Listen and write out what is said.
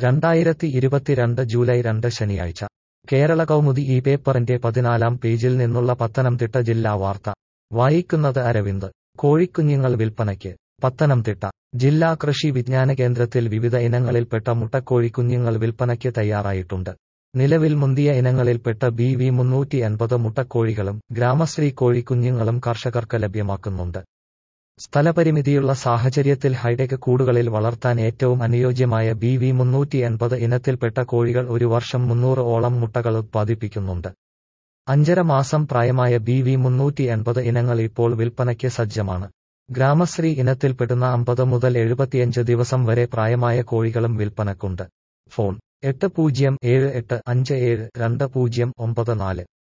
രണ്ടായിരത്തി ഇരുപത്തിരണ്ട് ജൂലൈ രണ്ട് ശനിയാഴ്ച കേരള കൗമുദി ഈ പേപ്പറിന്റെ പതിനാലാം പേജിൽ നിന്നുള്ള പത്തനംതിട്ട ജില്ലാ വാർത്ത വായിക്കുന്നത് അരവിന്ദ് കോഴിക്കുഞ്ഞുങ്ങൾ വിൽപ്പനയ്ക്ക് പത്തനംതിട്ട ജില്ലാ കൃഷി വിജ്ഞാന കേന്ദ്രത്തിൽ വിവിധ ഇനങ്ങളിൽപ്പെട്ട മുട്ടക്കോഴിക്കുഞ്ഞുങ്ങൾ വിൽപ്പനയ്ക്ക് തയ്യാറായിട്ടുണ്ട് നിലവിൽ മുന്തിയ ഇനങ്ങളിൽപ്പെട്ട ബി വി മുന്നൂറ്റി എൺപത് മുട്ടക്കോഴികളും ഗ്രാമശ്രീ കോഴിക്കുഞ്ഞുങ്ങളും കർഷകർക്ക് ലഭ്യമാക്കുന്നുണ്ട് സ്ഥലപരിമിതിയുള്ള സാഹചര്യത്തിൽ ഹൈടെക് കൂടുകളിൽ വളർത്താൻ ഏറ്റവും അനുയോജ്യമായ ബി വി മുന്നൂറ്റി എൺപത് ഇനത്തിൽപ്പെട്ട കോഴികൾ ഒരു വർഷം മുന്നൂറ് ഓളം മുട്ടകൾ ഉത്പാദിപ്പിക്കുന്നുണ്ട് അഞ്ചര മാസം പ്രായമായ ബി വി മുന്നൂറ്റി എൺപത് ഇനങ്ങൾ ഇപ്പോൾ വിൽപ്പനയ്ക്ക് സജ്ജമാണ് ഗ്രാമശ്രീ ഇനത്തിൽപ്പെടുന്ന അമ്പത് മുതൽ എഴുപത്തിയഞ്ച് ദിവസം വരെ പ്രായമായ കോഴികളും വിൽപ്പനക്കുണ്ട് ഫോൺ എട്ട് പൂജ്യം ഏഴ് എട്ട് അഞ്ച് ഏഴ് രണ്ട് പൂജ്യം ഒമ്പത് നാല്